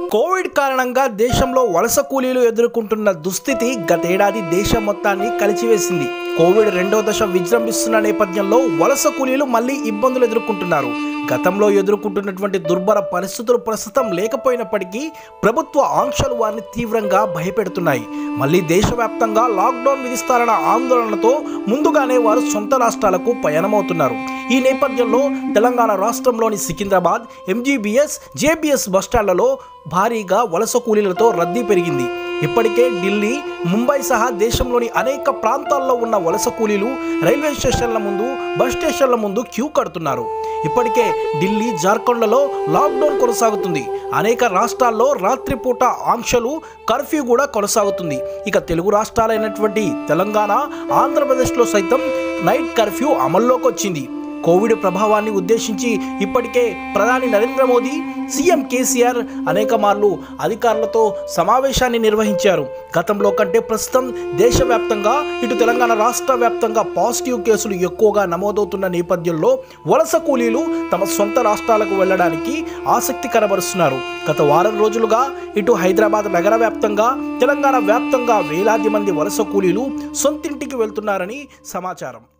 Covid కారణంగా దేశంలో వలస కూలీలు ఎదుర్కొంటున్న దుస్థితి గతేడాది దేశం మొత్తాన్ని కలిచివేసింది కోవిడ్ రెండో దశ విజృంభిస్తున్న నేపథ్యంలో వలస కూలీలు మళ్ళీ ఇబ్బందులు ఎదుర్కొంటున్నారు గతంలో ఎదుర్కొంటున్నటువంటి దుర్భర పరిస్థితులు ప్రస్తుతం లేకపోయినప్పటికీ ప్రభుత్వ ఆంక్షలు వారిని తీవ్రంగా భయపెడుతున్నాయి మళ్ళీ దేశవ్యాప్తంగా లాక్డౌన్ విధిస్తారన్న ఆందోళనతో ముందుగానే వారు సొంత రాష్ట్రాలకు పయనమవుతున్నారు ఈ నేపథ్యంలో తెలంగాణ రాష్ట్రంలోని సికింద్రాబాద్ ఎంజీబీఎస్ జేబీఎస్ బస్టాండ్లలో భారీగా వలస కూలీలతో రద్దీ పెరిగింది ఇప్పటికే ఢిల్లీ ముంబై సహా దేశంలోని అనేక ప్రాంతాల్లో ఉన్న వలస కూలీలు రైల్వే స్టేషన్ల ముందు బస్ స్టేషన్ల ముందు క్యూ కడుతున్నారు ఇప్పటికే ఢిల్లీ జార్ఖండ్లలో లాక్డౌన్ కొనసాగుతుంది అనేక రాష్ట్రాల్లో రాత్రిపూట ఆంక్షలు కర్ఫ్యూ కూడా కొనసాగుతుంది ఇక తెలుగు రాష్ట్రాలైనటువంటి తెలంగాణ ఆంధ్రప్రదేశ్లో సైతం నైట్ కర్ఫ్యూ అమల్లోకి వచ్చింది కోవిడ్ ప్రభావాన్ని ఉద్దేశించి ఇప్పటికే ప్రధాని నరేంద్ర మోదీ సీఎం కేసీఆర్ అనేక మార్లు అధికారులతో సమావేశాన్ని నిర్వహించారు గతంలో కంటే ప్రస్తుతం దేశవ్యాప్తంగా ఇటు తెలంగాణ రాష్ట్ర వ్యాప్తంగా పాజిటివ్ కేసులు ఎక్కువగా నమోదవుతున్న నేపథ్యంలో వలస కూలీలు తమ సొంత రాష్ట్రాలకు వెళ్ళడానికి ఆసక్తి కనబరుస్తున్నారు గత వారం రోజులుగా ఇటు హైదరాబాద్ నగర వ్యాప్తంగా తెలంగాణ వ్యాప్తంగా వేలాది మంది వలస కూలీలు సొంతింటికి వెళ్తున్నారని సమాచారం